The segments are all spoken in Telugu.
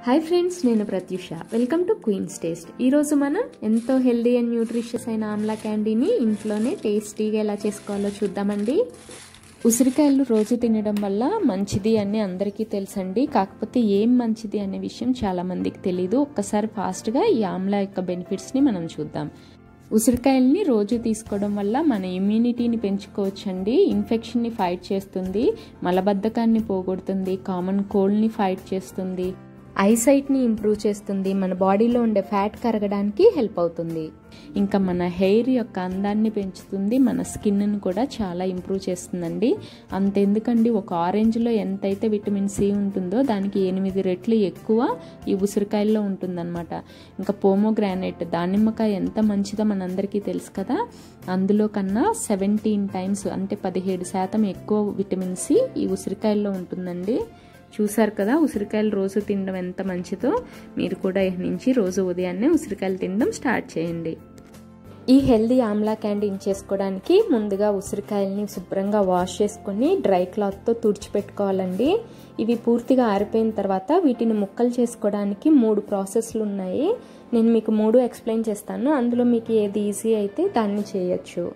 హాయ్ ఫ్రెండ్స్ నేను Pratyusha welcome to Queens Taste ఈరోజు మనం ఎంతో హెల్దీ అండ్ న్యూట్రిషియస్ అయిన ఆమ్లా క్యాండీని ఇంట్లోనే టేస్టీగా ఎలా చేసుకోవాలో చూద్దామండి ఉసిరికాయలు రోజు తినడం వల్ల మంచిది అని అందరికీ తెలుసండి కాకపోతే ఏం మంచిది అనే విషయం చాలామందికి తెలీదు ఒక్కసారి ఫాస్ట్గా ఈ ఆమ్లా యొక్క బెనిఫిట్స్ని మనం చూద్దాం ఉసిరికాయల్ని రోజు తీసుకోవడం వల్ల మన ఇమ్యూనిటీని పెంచుకోవచ్చండి ఇన్ఫెక్షన్ని ఫైట్ చేస్తుంది మలబద్ధకాన్ని పోగొడుతుంది కామన్ కోల్డ్ని ఫైట్ చేస్తుంది ఐసైట్ని ఇంప్రూవ్ చేస్తుంది మన బాడీలో ఉండే ఫ్యాట్ కరగడానికి హెల్ప్ అవుతుంది ఇంకా మన హెయిర్ యొక్క అందాన్ని పెంచుతుంది మన స్కిన్ను కూడా చాలా ఇంప్రూవ్ చేస్తుందండి అంతెందుకండి ఒక ఆరెంజ్లో ఎంతైతే విటమిన్ సి ఉంటుందో దానికి ఎనిమిది రెట్లు ఎక్కువ ఈ ఉసిరికాయల్లో ఉంటుందన్నమాట ఇంకా పోమోగ్రానైట్ దానిమ్మకాయ ఎంత మంచిదో మనందరికీ తెలుసు కదా అందులో కన్నా సెవెంటీన్ టైమ్స్ అంటే పదిహేడు శాతం ఎక్కువ విటమిన్ సి ఈ ఉసిరికాయల్లో ఉంటుందండి చూసారు కదా ఉసిరికాయలు రోజు తినడం ఎంత మంచిదో మీరు కూడా నుంచి రోజు ఉదయాన్నే ఉసిరికాయలు తినడం స్టార్ట్ చేయండి ఈ హెల్దీ ఆమ్లా క్యాండీ చేసుకోవడానికి ముందుగా ఉసిరికాయల్ని శుభ్రంగా వాష్ చేసుకొని డ్రై క్లాత్తో తుడిచిపెట్టుకోవాలండి ఇవి పూర్తిగా ఆరిపోయిన తర్వాత వీటిని ముక్కలు చేసుకోవడానికి మూడు ప్రాసెస్లు ఉన్నాయి నేను మీకు మూడు ఎక్స్ప్లెయిన్ చేస్తాను అందులో మీకు ఏది ఈజీ అయితే దాన్ని చేయొచ్చు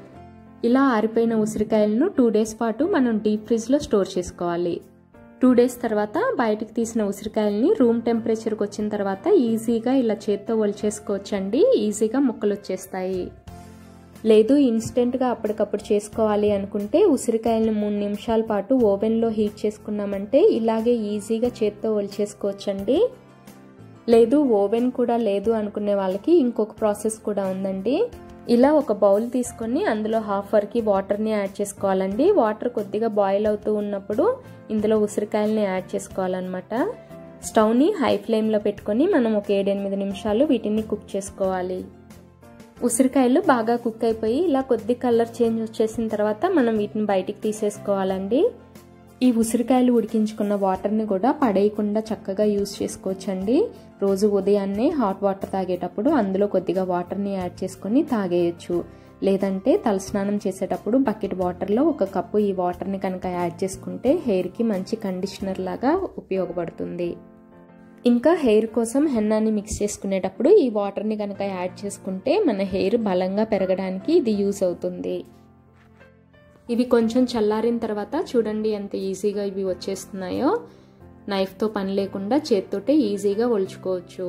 ఇలా ఆరిపోయిన ఉసిరికాయలను టూ డేస్ పాటు మనం డీప్ ఫ్రిడ్జ్లో స్టోర్ చేసుకోవాలి టూ డేస్ తర్వాత బయటకు తీసిన ఉసిరికాయల్ని రూమ్ టెంపరేచర్కి వచ్చిన తర్వాత ఈజీగా ఇలా చేత్తో ఒలిచేసుకోవచ్చండి ఈజీగా ముక్కలు వచ్చేస్తాయి లేదు ఇన్స్టెంట్గా అప్పటికప్పుడు చేసుకోవాలి అనుకుంటే ఉసిరికాయలను మూడు నిమిషాల పాటు ఓవెన్లో హీట్ చేసుకున్నామంటే ఇలాగే ఈజీగా చేత్తో ఒలిచేసుకోవచ్చండి లేదు ఓవెన్ కూడా లేదు అనుకునే వాళ్ళకి ఇంకొక ప్రాసెస్ కూడా ఉందండి ఇలా ఒక బౌల్ తీసుకొని అందులో హాఫ్ వరకు వాటర్ని యాడ్ చేసుకోవాలండి వాటర్ కొద్దిగా బాయిల్ అవుతూ ఉన్నప్పుడు ఇందులో ఉసిరికాయలని యాడ్ చేసుకోవాలన్నమాట స్టవ్ని హై ఫ్లేమ్లో పెట్టుకొని మనం ఒక ఏడెనిమిది నిమిషాలు వీటిని కుక్ చేసుకోవాలి ఉసిరికాయలు బాగా కుక్ అయిపోయి ఇలా కొద్ది కలర్ చేంజ్ వచ్చేసిన తర్వాత మనం వీటిని బయటికి తీసేసుకోవాలండి ఈ ఉసిరికాయలు ఉడికించుకున్న వాటర్ని కూడా పడేయకుండా చక్కగా యూస్ చేసుకోవచ్చండి రోజు ఉదయాన్నే హాట్ వాటర్ తాగేటప్పుడు అందులో కొద్దిగా వాటర్ని యాడ్ చేసుకొని తాగేయచ్చు లేదంటే తలస్నానం చేసేటప్పుడు బకెట్ వాటర్లో ఒక కప్పు ఈ వాటర్ని కనుక యాడ్ చేసుకుంటే హెయిర్కి మంచి కండిషనర్ లాగా ఉపయోగపడుతుంది ఇంకా హెయిర్ కోసం హెన్నాని మిక్స్ చేసుకునేటప్పుడు ఈ వాటర్ని కనుక యాడ్ చేసుకుంటే మన హెయిర్ బలంగా పెరగడానికి ఇది యూస్ అవుతుంది ఇవి కొంచెం చల్లారిన తర్వాత చూడండి ఎంత ఈజీగా ఇవి వచ్చేస్తున్నాయో నైఫ్తో పని లేకుండా చేత్తోటే ఈజీగా ఒలుచుకోవచ్చు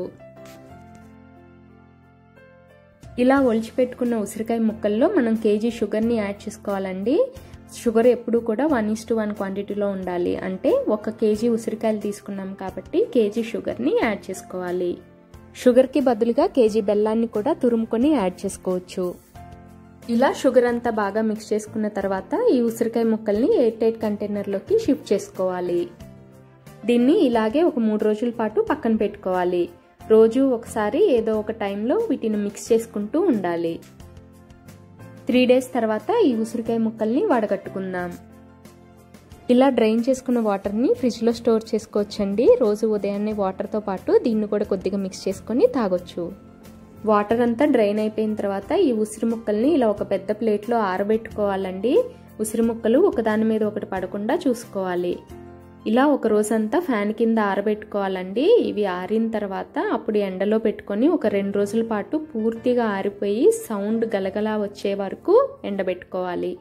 ఇలా ఒలిచిపెట్టుకున్న ఉసిరికాయ ముక్కల్లో మనం కేజీ షుగర్ని యాడ్ చేసుకోవాలండి షుగర్ ఎప్పుడు కూడా వన్ ఇస్ టు వన్ క్వాంటిటీలో ఉండాలి అంటే ఒక కేజీ ఉసిరికాయలు తీసుకున్నాం కాబట్టి కేజీ షుగర్ని యాడ్ చేసుకోవాలి షుగర్కి బదులుగా కేజీ బెల్లాన్ని కూడా తురుముకొని యాడ్ చేసుకోవచ్చు ఇలా షుగర్ అంతా బాగా మిక్స్ చేసుకున్న తర్వాత ఈ ఉసిరికాయ ముక్కల్ని ఎయిర్ టైట్ కంటైనర్లోకి షిఫ్ట్ చేసుకోవాలి దీన్ని ఇలాగే ఒక మూడు రోజుల పాటు పక్కన పెట్టుకోవాలి రోజు ఒకసారి ఏదో ఒక టైంలో వీటిని మిక్స్ చేసుకుంటూ ఉండాలి త్రీ డేస్ తర్వాత ఈ ఉసిరికాయ ముక్కల్ని వడగట్టుకుందాం ఇలా డ్రైన్ చేసుకున్న వాటర్ని ఫ్రిడ్జ్లో స్టోర్ చేసుకోవచ్చండి రోజు ఉదయాన్నే వాటర్తో పాటు దీన్ని కూడా కొద్దిగా మిక్స్ చేసుకొని తాగొచ్చు వాటర్ అంతా డ్రైన్ అయిపోయిన తర్వాత ఈ ఉసిరి ముక్కల్ని ఇలా ఒక పెద్ద ప్లేట్లో ఆరబెట్టుకోవాలండి ఉసిరి ముక్కలు ఒకదాని మీద ఒకటి పడకుండా చూసుకోవాలి ఇలా ఒక రోజంతా ఫ్యాన్ కింద ఆరబెట్టుకోవాలండి ఇవి ఆరిన తర్వాత అప్పుడు ఎండలో పెట్టుకొని ఒక రెండు రోజుల పాటు పూర్తిగా ఆరిపోయి సౌండ్ గలగలా వచ్చే వరకు ఎండబెట్టుకోవాలి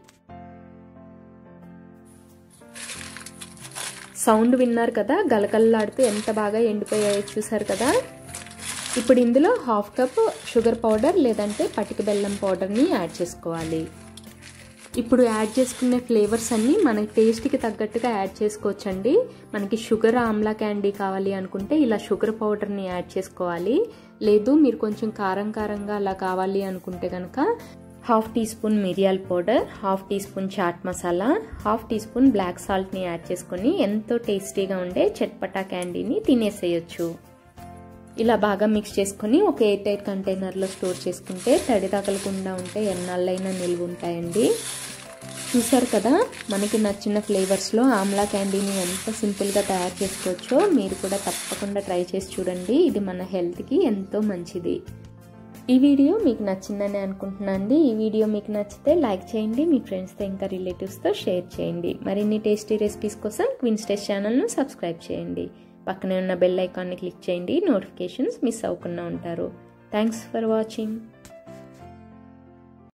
సౌండ్ విన్నారు కదా గలగల్లాడుతూ ఎంత బాగా ఎండిపోయాయో చూసారు కదా ఇప్పుడు ఇందులో హాఫ్ కప్ షుగర్ పౌడర్ లేదంటే పటిక బెల్లం పౌడర్ని యాడ్ చేసుకోవాలి ఇప్పుడు యాడ్ చేసుకునే ఫ్లేవర్స్ అన్నీ మన టేస్ట్కి తగ్గట్టుగా యాడ్ చేసుకోవచ్చండి మనకి షుగర్ ఆమ్లా క్యాండీ కావాలి అనుకుంటే ఇలా షుగర్ పౌడర్ని యాడ్ చేసుకోవాలి లేదు మీరు కొంచెం కారం కారంగా అలా కావాలి అనుకుంటే కనుక హాఫ్ టీ స్పూన్ మిరియాల powder half teaspoon chaat masala half teaspoon black సాల్ట్ని యాడ్ చేసుకొని ఎంతో టేస్టీగా ఉండే చట్పటా క్యాండీని తినేసేయచ్చు ఇలా బాగా మిక్స్ చేసుకొని ఒక ఎయిర్ టైట్ కంటైనర్లో స్టోర్ చేసుకుంటే తడి తగలకుండా ఉంటే ఎన్నాళ్ళైనా నిల్వ ఉంటాయండి చూసారు కదా మనకి నచ్చిన ఫ్లేవర్స్లో ఆమ్లా క్యాండీని ఎంత సింపుల్గా తయారు చేసుకోవచ్చో మీరు కూడా తప్పకుండా ట్రై చేసి చూడండి ఇది మన హెల్త్కి ఎంతో మంచిది ఈ వీడియో మీకు నచ్చిందని అనుకుంటున్నాను అండి ఈ వీడియో మీకు నచ్చితే లైక్ చేయండి మీ ఫ్రెండ్స్తో ఇంకా రిలేటివ్స్తో షేర్ చేయండి మరిన్ని టేస్టీ రెసిపీస్ కోసం క్విన్స్ టేస్ట్ ఛానల్ను సబ్స్క్రైబ్ చేయండి పక్కనే ఉన్న బెల్ ఐకాన్ని క్లిక్ చేయండి నోటిఫికేషన్స్ మిస్ అవ్వకుండా ఉంటారు థ్యాంక్స్ ఫర్ వాచింగ్